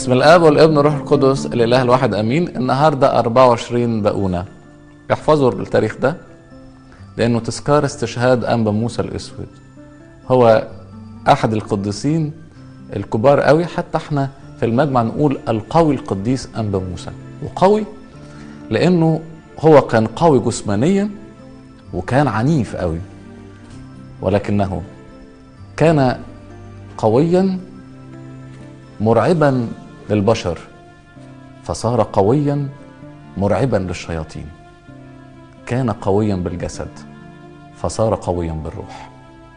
بسم الاب والابن والروح القدس الاله الواحد امين النهارده 24 بقونه احفظوا التاريخ ده لانه تذكار استشهاد انبا موسى الاسود هو احد القديسين الكبار قوي حتى احنا في المجمع نقول القوي القديس انبا موسى وقوي لانه هو كان قوي جسمانيا وكان عنيف قوي ولكنه كان قويا مرعبا للبشر فصار قويا مرعبا للشياطين كان قويا بالجسد فصار قويا بالروح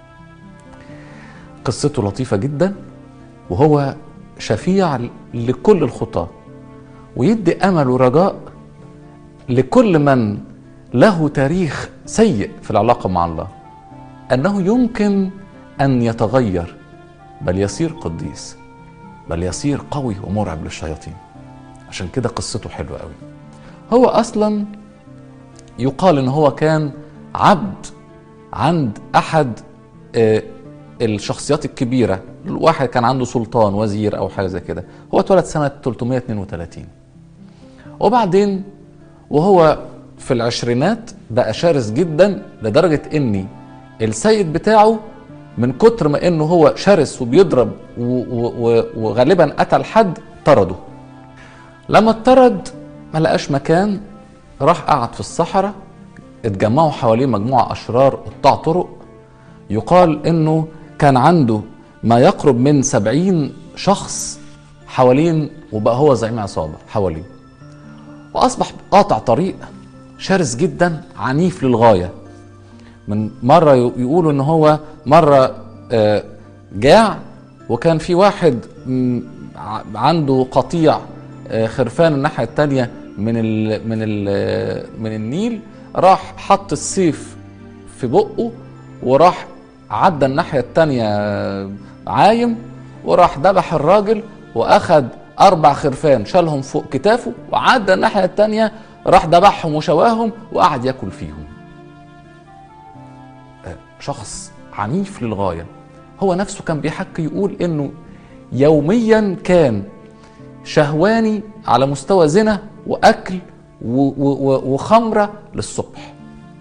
قصته لطيفه جدا وهو شفيع لكل الخطاه ويدي امل ورجاء لكل من له تاريخ سيء في العلاقه مع الله انه يمكن ان يتغير بل يصير قديس بل يصير قوي ومرعب للشياطين عشان كده قصته حلوه قوي هو اصلا يقال ان هو كان عبد عند احد آه، الشخصيات الكبيره الواحد كان عنده سلطان وزير او حاجه زي كده هو اتولد سنه 332 وبعدين وهو في العشرينات بقى شرس جدا لدرجه ان السيد بتاعه من كتر ما انه هو شرس وبيضرب و- و- و- وغالبا قتل حد طرده لما اتطرد ما لقاش مكان راح قعد في الصحراء اتجمعوا حواليه مجموعة أشرار قطاع طرق يقال إنه كان عنده ما يقرب من سبعين شخص حوالين وبقى هو زعيم عصابة حواليه وأصبح قاطع طريق شرس جدا عنيف للغاية من مرة يقولوا إن هو مرة آه، جاع وكان في واحد م، ع- عنده قطيع آه، خرفان الناحية التانية من ال من ال من النيل راح حط السيف في بقه وراح عدى الناحية التانية آه، عايم وراح ذبح الراجل واخد اربع خرفان شالهم فوق كتافه وعدى الناحية التانية راح ذبحهم وشواهم وقعد ياكل فيهم شخص عنيف للغايه هو نفسه كان بيحكي يقول انه يوميا كان شهواني على مستوى زنا واكل و- و- و- وخمره للصبح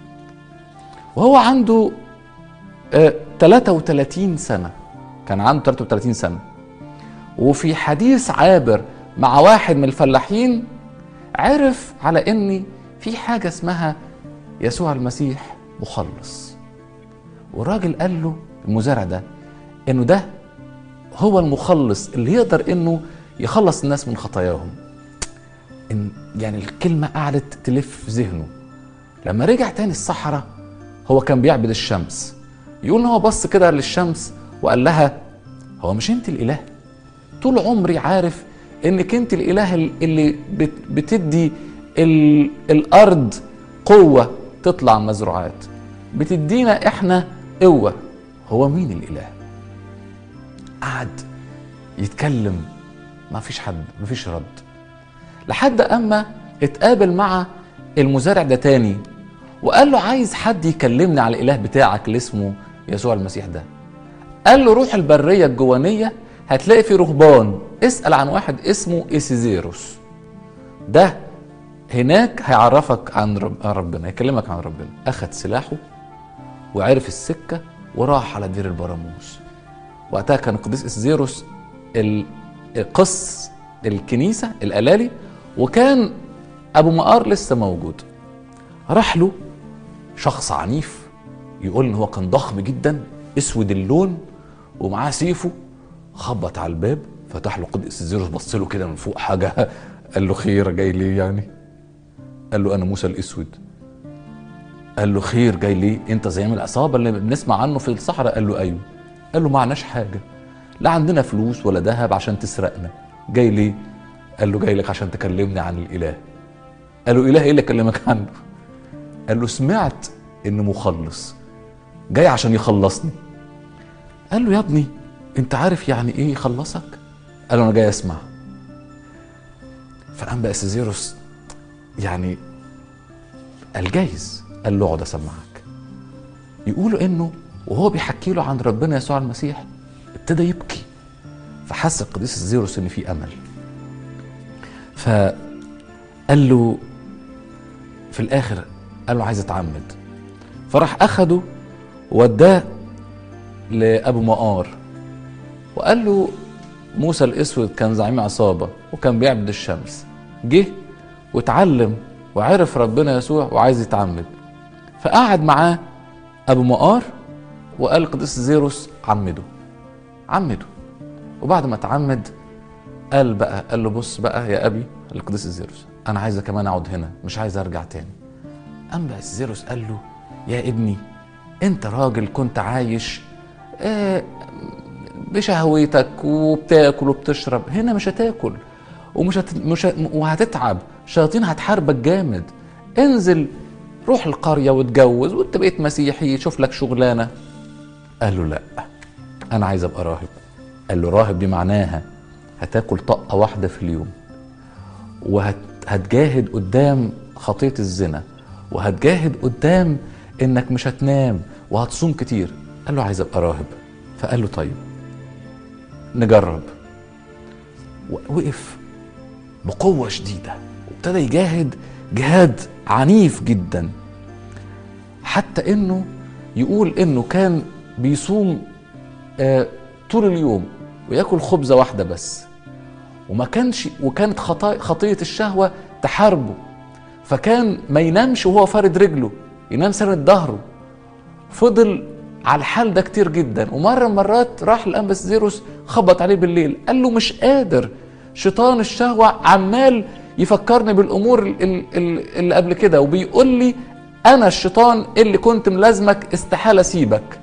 وهو عنده آه، 33 سنه كان عنده 33 سنه وفي حديث عابر مع واحد من الفلاحين عرف على ان في حاجه اسمها يسوع المسيح مخلص والراجل قال له المزارع ده انه ده هو المخلص اللي يقدر انه يخلص الناس من خطاياهم إن يعني الكلمة قعدت تلف في ذهنه لما رجع تاني الصحراء هو كان بيعبد الشمس يقول ان هو بص كده للشمس وقال لها هو مش انت الاله طول عمري عارف انك انت الاله اللي بت- بتدي ال- الارض قوه تطلع مزروعات بتدينا احنا قوه هو مين الاله قعد يتكلم ما فيش حد ما فيش رد لحد اما اتقابل مع المزارع ده تاني وقال له عايز حد يكلمني على الاله بتاعك اللي اسمه يسوع المسيح ده قال له روح البريه الجوانيه هتلاقي في رهبان اسال عن واحد اسمه ايسيزيروس ده هناك هيعرفك عن رب عن ربنا يكلمك عن ربنا اخذ سلاحه وعرف السكه وراح على دير البراموس وقتها كان القديس اسيزيروس ال- قس الكنيسه الالالي وكان ابو مقار لسه موجود راح له شخص عنيف يقول ان هو كان ضخم جدا اسود اللون ومعاه سيفه خبط على الباب فتح له قدس الزيروس بص له كده من فوق حاجه قال له خير جاي ليه يعني قال له انا موسى الاسود قال له خير جاي ليه انت زعيم العصابه اللي بنسمع عنه في الصحراء قال له ايوه قال له معناش حاجه لا عندنا فلوس ولا ذهب عشان تسرقنا جاي ليه قال له جاي لك عشان تكلمني عن الاله قال له اله ايه اللي اكلمك عنه قال له سمعت انه مخلص جاي عشان يخلصني قال له يا ابني انت عارف يعني ايه يخلصك قال له انا جاي اسمع فقام بقى سيزيروس يعني قال جايز قال له اقعد اسمعك يقولوا انه وهو بيحكي له عن ربنا يسوع المسيح ابتدى يبكي فحس القديس الزيروس ان في امل فقال له في الاخر قال له عايز اتعمد فراح اخده ووداه لابو مقار وقال له موسى الاسود كان زعيم عصابه وكان بيعبد الشمس جه واتعلم وعرف ربنا يسوع وعايز يتعمد فقعد معاه ابو مقار وقال قديس زيروس عمده عمده وبعد ما اتعمد قال بقى قال له بص بقى يا ابي القديس زيروس انا عايز كمان اقعد هنا مش عايز ارجع تاني قام بقى زيروس قال له يا ابني انت راجل كنت عايش آه بشهوتك وبتاكل وبتشرب هنا مش هتاكل ومش هت... مش ه... وهتتعب شياطين هتحاربك جامد انزل روح القرية واتجوز وانت بقيت مسيحي شوف لك شغلانة قال له لا انا عايز ابقى راهب قال له راهب دي معناها هتاكل طقة واحدة في اليوم وهتجاهد قدام خطية الزنا وهتجاهد قدام انك مش هتنام وهتصوم كتير قال له عايز ابقى راهب فقال له طيب نجرب وقف بقوة شديدة وابتدى يجاهد جهاد عنيف جدا حتى انه يقول انه كان بيصوم آه طول اليوم وياكل خبزة واحدة بس وما كانش وكانت خطية الشهوة تحاربه فكان ما ينامش وهو فارد رجله ينام سند ظهره فضل على الحال ده كتير جدا ومرة مرات راح الأنبس زيروس خبط عليه بالليل قال له مش قادر شيطان الشهوة عمال يفكرني بالأمور اللي قبل كده وبيقول لي أنا الشيطان اللي كنت ملازمك استحالة أسيبك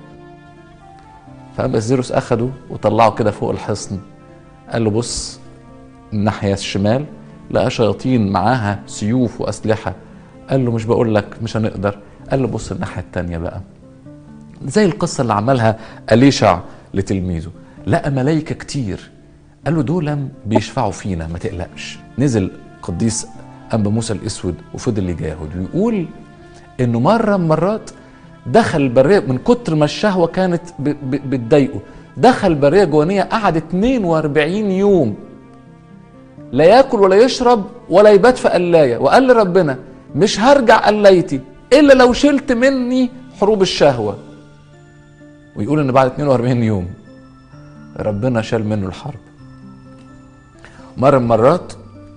فأنبس زيروس أخده وطلعه كده فوق الحصن قال له بص الناحية الشمال لقى شياطين معاها سيوف وأسلحة قال له مش بقول لك مش هنقدر قال له بص الناحية التانية بقى زي القصة اللي عملها أليشع لتلميذه لقى ملايكة كتير قال له دول بيشفعوا فينا ما تقلقش نزل قديس أنبا موسى الأسود وفضل يجاهد ويقول إنه مرة من مرات دخل البرية من كتر ما الشهوة كانت بتضايقه دخل برية جوانية قعد 42 يوم لا ياكل ولا يشرب ولا يبات في قلاية وقال لربنا مش هرجع قلايتي إلا لو شلت مني حروب الشهوة ويقول ان بعد 42 يوم ربنا شال منه الحرب مرة من مرات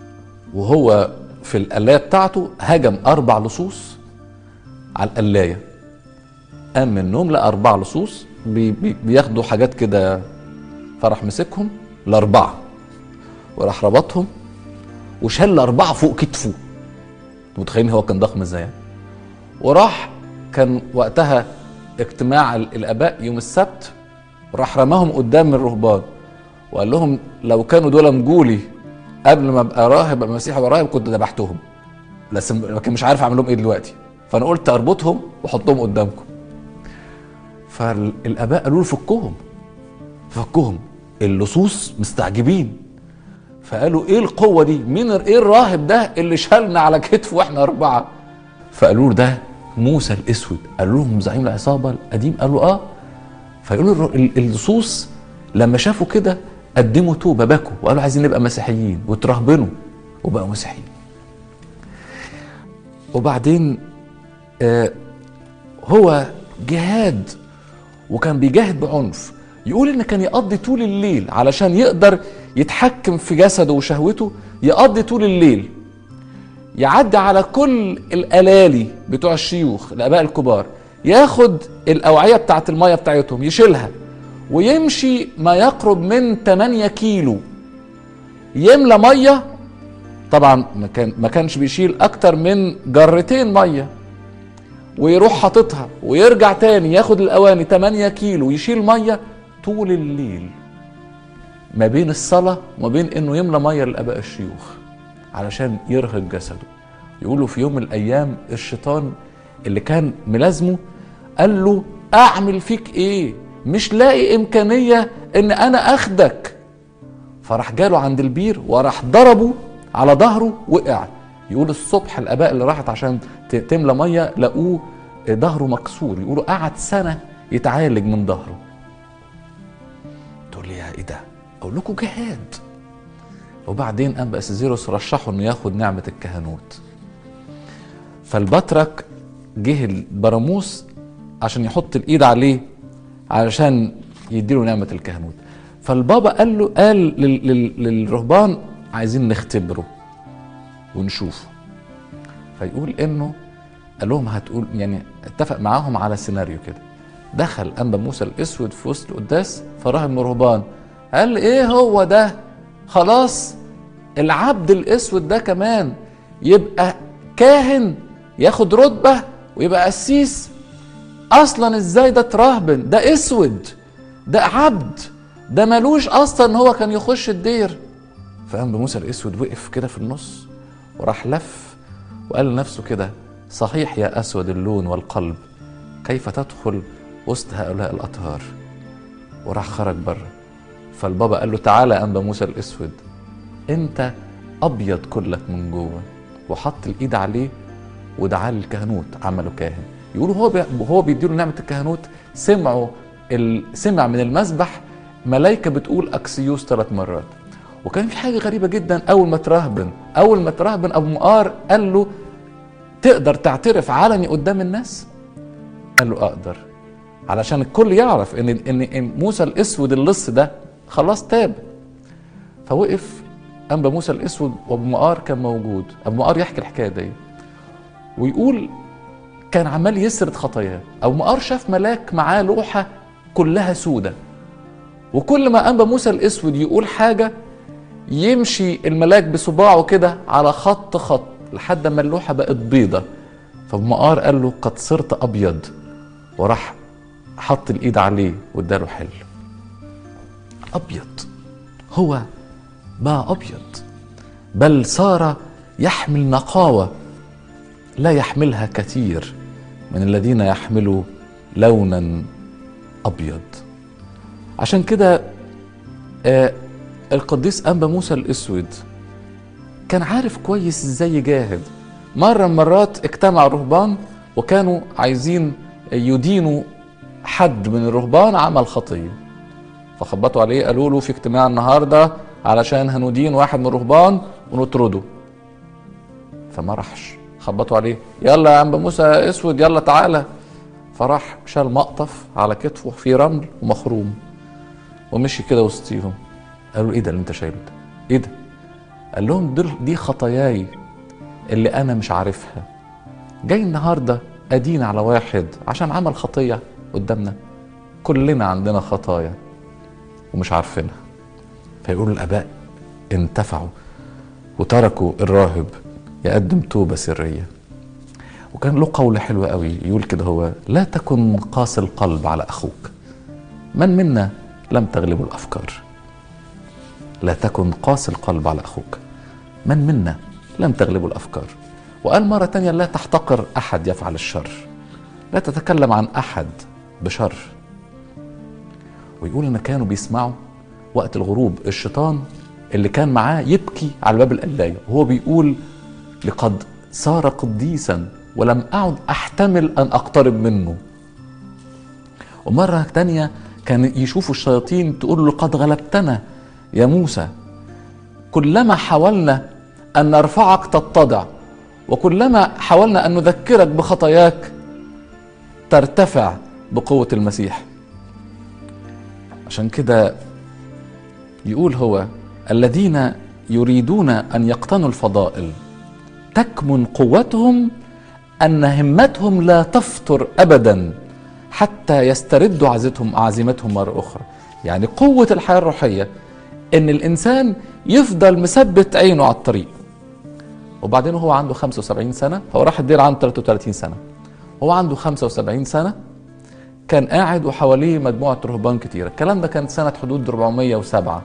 وهو في القلاية بتاعته هجم أربع لصوص على القلاية قام من النوم لقى أربع لصوص بي بي بياخدوا حاجات كده فراح مسكهم الأربعة وراح ربطهم وشال الأربعة فوق كتفه متخيلين هو كان ضخم ازاي وراح كان وقتها اجتماع الاباء يوم السبت راح رماهم قدام الرهبان وقال لهم لو كانوا دول مجولي قبل ما ابقى راهب ابقى مسيحي وراهب كنت ذبحتهم لكن مش عارف اعمل لهم ايه دلوقتي فانا قلت اربطهم واحطهم قدامكم فالاباء قالوا له فكهم فكهم اللصوص مستعجبين فقالوا ايه القوه دي مين ايه الراهب ده اللي شالنا على كتفه واحنا اربعه فقالوا له ده موسى الاسود قال لهم زعيم العصابه القديم قالوا اه فيقولوا اللصوص لما شافوا كده قدموا توبه بكوا وقالوا عايزين نبقى مسيحيين وترهبنوا وبقوا مسيحيين وبعدين آه هو جهاد وكان بيجاهد بعنف يقول ان كان يقضي طول الليل علشان يقدر يتحكم في جسده وشهوته يقضي طول الليل يعدي على كل الالالي بتوع الشيوخ الاباء الكبار ياخد الاوعيه بتاعت الميه بتاعتهم يشيلها ويمشي ما يقرب من 8 كيلو يملى ميه طبعا ما كان ما كانش بيشيل اكتر من جرتين ميه ويروح حاططها ويرجع تاني ياخد الاواني 8 كيلو يشيل ميه طول الليل ما بين الصلاه وما بين انه يملى ميه للاباء الشيوخ علشان يرهق جسده يقولوا في يوم من الايام الشيطان اللي كان ملازمه قال له اعمل فيك ايه مش لاقي امكانيه ان انا اخدك فراح جاله عند البير وراح ضربه على ظهره وقع يقول الصبح الاباء اللي راحت عشان تملى ميه لقوه ظهره مكسور يقولوا قعد سنه يتعالج من ظهره تقول لي ايه ده اقول لكم جهاد وبعدين انبا اسيزيروس رشحه انه ياخد نعمه الكهنوت فالبطرك جه البراموس عشان يحط الايد عليه علشان يديله نعمه الكهنوت فالبابا قال له قال لل- لل- للرهبان عايزين نختبره ونشوفه فيقول انه قال لهم هتقول يعني اتفق معاهم على سيناريو كده دخل انبا موسى الاسود في وسط القداس فراح من الرهبان قال ايه هو ده خلاص العبد الاسود ده كمان يبقى كاهن ياخد رتبه ويبقى قسيس اصلا ازاي ده ترهبن ده اسود ده عبد ده ملوش اصلا ان هو كان يخش الدير فقام موسى الاسود وقف كده في النص وراح لف وقال لنفسه كده صحيح يا اسود اللون والقلب كيف تدخل وسط هؤلاء الاطهار وراح خرج بره فالبابا قال له تعالى يا انبا موسى الاسود انت ابيض كلك من جوه وحط الايد عليه ودعاه للكهنوت عمله كاهن يقولوا هو بي هو بيديله نعمه الكهنوت سمعوا ال... سمع من المسبح ملائكه بتقول اكسيوس ثلاث مرات وكان في حاجه غريبه جدا اول ما ترهبن اول ما ترهبن ابو مقار قال له تقدر تعترف علني قدام الناس قال له اقدر علشان الكل يعرف ان ان إن موسى الاسود اللص ده خلاص تاب فوقف انبا موسى الاسود وابو مقار كان موجود ابو مقار يحكي الحكايه دي ويقول كان عمال يسرد خطاياه ابو مقار شاف ملاك معاه لوحه كلها سودة وكل ما انبا موسى الاسود يقول حاجه يمشي الملاك بصباعه كده على خط خط لحد ما اللوحه بقت بيضه فابو مقار قال له قد صرت ابيض وراح حط الايد عليه واداله حل ابيض هو بقى ابيض بل صار يحمل نقاوه لا يحملها كثير من الذين يحملوا لونا ابيض عشان كده آه القديس انبا موسى الاسود كان عارف كويس ازاي يجاهد مره من مرات اجتمع الرهبان وكانوا عايزين يدينوا حد من الرهبان عمل خطيه فخبطوا عليه قالوا له في اجتماع النهارده علشان هندين واحد من الرهبان ونطرده فما راحش خبطوا عليه يلا يا انبا موسى اسود يلا تعالى فراح شال مقطف على كتفه فيه رمل ومخروم ومشي كده وسطيهم قالوا ايه ده اللي انت شايله ده ايه ده قال لهم دول دي خطاياي اللي انا مش عارفها جاي النهارده ادين على واحد عشان عمل خطيه قدامنا كلنا عندنا خطايا ومش عارفينها فيقولوا الاباء انتفعوا وتركوا الراهب يقدم توبه سريه وكان له قول حلو قوي يقول كده هو لا تكن قاسي القلب على اخوك من منا لم تغلبه الافكار لا تكن قاسي القلب على اخوك من منا لم تغلبه الافكار وقال مره تانية لا تحتقر احد يفعل الشر لا تتكلم عن احد بشر ويقول ان كانوا بيسمعوا وقت الغروب الشيطان اللي كان معاه يبكي على باب القلايه وهو بيقول لقد صار قديسا ولم اعد احتمل ان اقترب منه ومره تانية كان يشوفوا الشياطين تقول له قد غلبتنا يا موسى كلما حاولنا ان نرفعك تتضع وكلما حاولنا ان نذكرك بخطاياك ترتفع بقوه المسيح عشان كده يقول هو الذين يريدون ان يقتنوا الفضائل تكمن قوتهم ان همتهم لا تفتر ابدا حتى يستردوا عزتهم عزيمتهم مره اخرى يعني قوه الحياه الروحيه ان الانسان يفضل مثبت عينه على الطريق وبعدين هو عنده 75 سنه هو راح الدير عنده 33 سنه هو عنده 75 سنه كان قاعد وحواليه مجموعه رهبان كتيره الكلام ده كان سنه حدود 407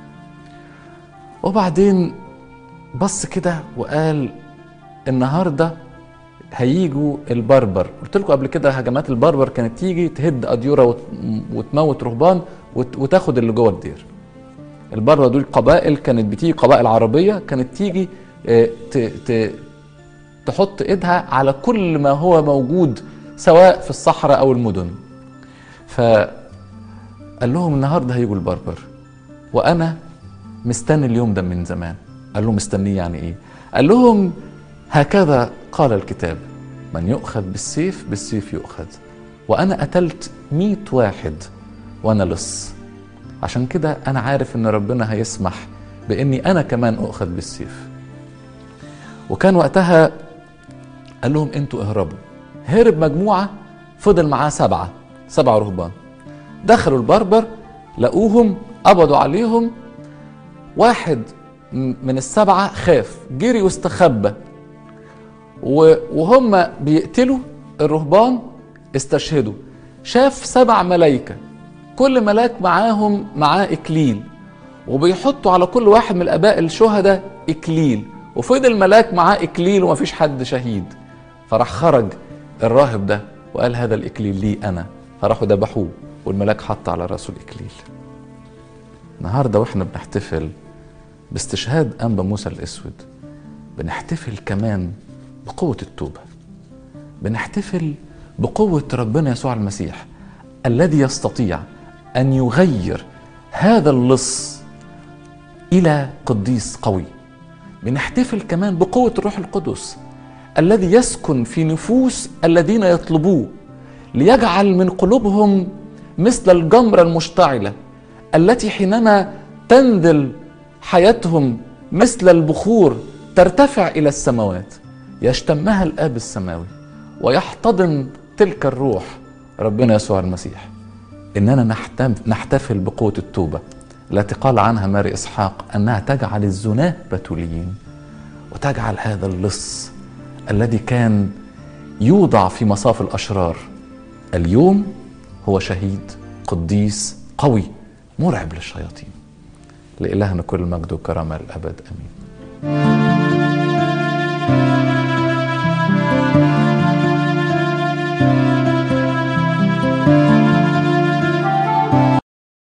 وبعدين بص كده وقال النهارده هيجوا البربر قلت لكم قبل كده هجمات البربر كانت تيجي تهد اديوره وت- وتموت رهبان وت- وتاخد اللي جوه الدير البربر دول قبائل كانت بتيجي قبائل عربيه كانت تيجي آه، ت- ت- تحط ايدها على كل ما هو موجود سواء في الصحراء او المدن فقال لهم النهارده هيجوا البربر وانا مستني اليوم ده من زمان قال له مستنيه يعني ايه قال لهم هكذا قال الكتاب من يؤخذ بالسيف بالسيف يؤخذ وانا قتلت مئة واحد وانا لص عشان كده انا عارف ان ربنا هيسمح باني انا كمان اؤخذ بالسيف وكان وقتها قال لهم انتوا اهربوا هرب مجموعه فضل معاه سبعه سبعه رهبان دخلوا البربر لقوهم قبضوا عليهم واحد من السبعه خاف جري واستخبى وهم بيقتلوا الرهبان استشهدوا شاف سبع ملايكه كل ملاك معاهم معاه اكليل وبيحطوا على كل واحد من الاباء الشهداء اكليل وفضل ملاك معاه اكليل ومفيش حد شهيد فراح خرج الراهب ده وقال هذا الاكليل لي انا فراحوا ذبحوه والملاك حط على راسه الاكليل النهارده واحنا بنحتفل باستشهاد انبا موسى الاسود بنحتفل كمان بقوه التوبه بنحتفل بقوه ربنا يسوع المسيح الذي يستطيع ان يغير هذا اللص الى قديس قوي بنحتفل كمان بقوه الروح القدس الذي يسكن في نفوس الذين يطلبوه ليجعل من قلوبهم مثل الجمره المشتعله التي حينما تنزل حياتهم مثل البخور ترتفع الى السماوات يشتمها الاب السماوي ويحتضن تلك الروح ربنا يسوع المسيح اننا نحتفل بقوه التوبه التي قال عنها ماري اسحاق انها تجعل الزناه بتوليين وتجعل هذا اللص الذي كان يوضع في مصاف الاشرار اليوم هو شهيد قديس قوي مرعب للشياطين لإلهنا كل المجد والكرامة للأبد أمين